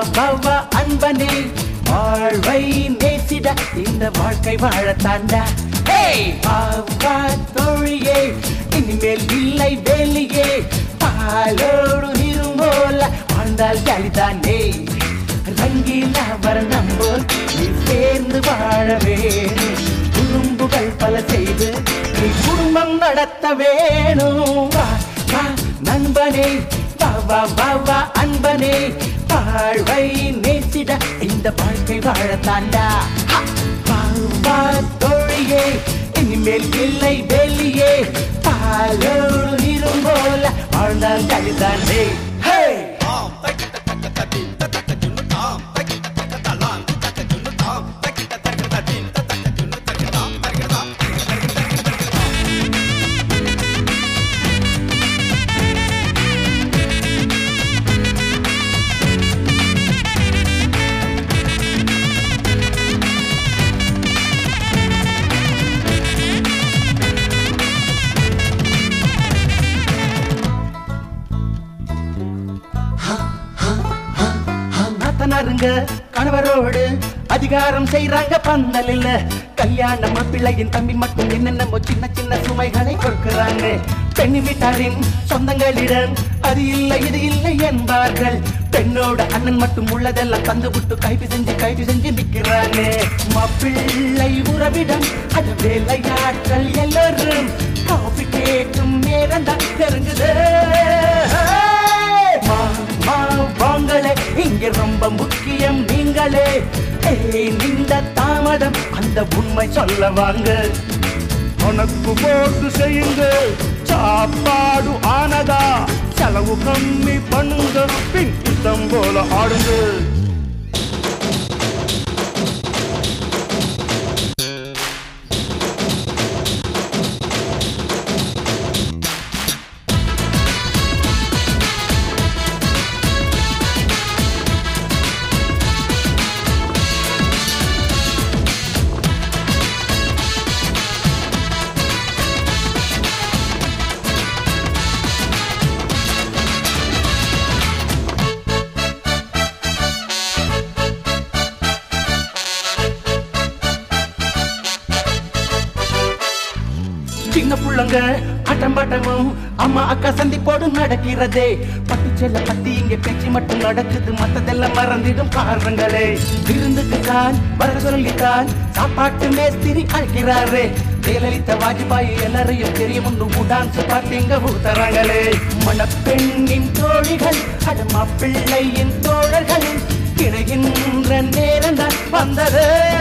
வா அன்பனே வாழ்வை நேசிட இந்த வாழ்க்கை வாழத்தாண்டா ஹேய் வா வா தோழியே இனிமேல் இல்லை வேலியே பாலோடு இரும்போல வாழ்ந்தால் ஜாலிதானே ரங்கீலா வர்ணம் போல் நீ சேர்ந்து வாழ வேணும் குறும்புகள் பல செய்து நீ குடும்பம் நடத்த வேணும் வா வா நண்பனே வா வா வா வா அன்பனே வாழ்வை நேசிட இந்த வாழ்க்கை வாழத்தாண்டா ஹா! வா வா தோழியே இனிமேல் இல்லை வெளியே பாலோடு இரும்போல வாழ்ந்தால் கழிதானே ஹே நாத்தனாருங்க கணவரோடு அதிகாரம் செய்றாங்க பந்தல் இல்ல கல்யாணம் பிள்ளையின் தம்பி மட்டும் என்னென்னமோ சின்ன சின்ன சுமைகளை கொடுக்கிறாங்க பெண்ணு வீட்டாரின் சொந்தங்களிடம் அது இல்லை இது இல்லை என்பார்கள் பெண்ணோட அண்ணன் மட்டும் உள்ளதெல்லாம் தந்து விட்டு கைது செஞ்சு கைது செஞ்சு நிக்கிறாங்க மாப்பிள்ளை உறவிடம் அது வேலையாட்கள் எல்லோரும் காஃபி கேட்கும் நேரம் தான் தெரிஞ்சுது மா, மா, வாங்களே இங்க ரொம்ப முக்கியம் நீங்களே ஏய் இந்த தாமதம் அந்த உண்மை சொல்ல வாங்க கணக்கு போட்டு செய்யுங்க சாப்பாடு ஆனதா செலவு கம்மி பண்ணுங்க பின் இஷ்டம் போல ஆடுங்க சின்ன புள்ளங்க ஆட்டம் பாட்டமும் அம்மா அக்கா சந்திப்போடு நடக்கிறதே பட்டு செல்ல பத்தி இங்க பேச்சு மட்டும் நடக்குது மத்ததெல்லாம் மறந்திடும் காரணங்களே விருந்துக்கு தான் வர சொல்லித்தான் சாப்பாட்டு மேஸ்திரி அழைக்கிறாரே ஜெயலலிதா வாஜ்பாய் எல்லாரையும் தெரியும் டான்ஸ் பாத்தீங்க ஊத்தறாங்களே மணப்பெண்ணின் தோழிகள் அடமா பிள்ளையின் தோழர்கள் இணைகின்ற நேரம் தான் வந்தது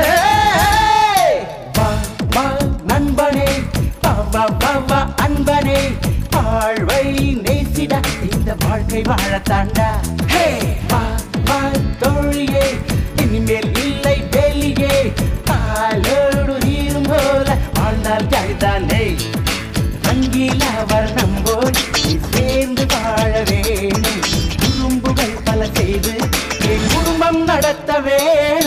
வா வா நண்பனே வா வா வா வா அன்பனே வாழ்வை நேசிட இந்த வாழ்க்கை வாழத்தாண்டா ஹே வா வா தோழியே இனிமேல் இல்லை வேலியே பாலோடு நீரும் போல வாழ்ந்தால் ஜாலிதானே ரங்கீல வர்ணம் போல் நீ சேர்ந்து வாழ வேணும் குறும்புகள் பல செய்து என் குடும்பம் நடத்த வேணும்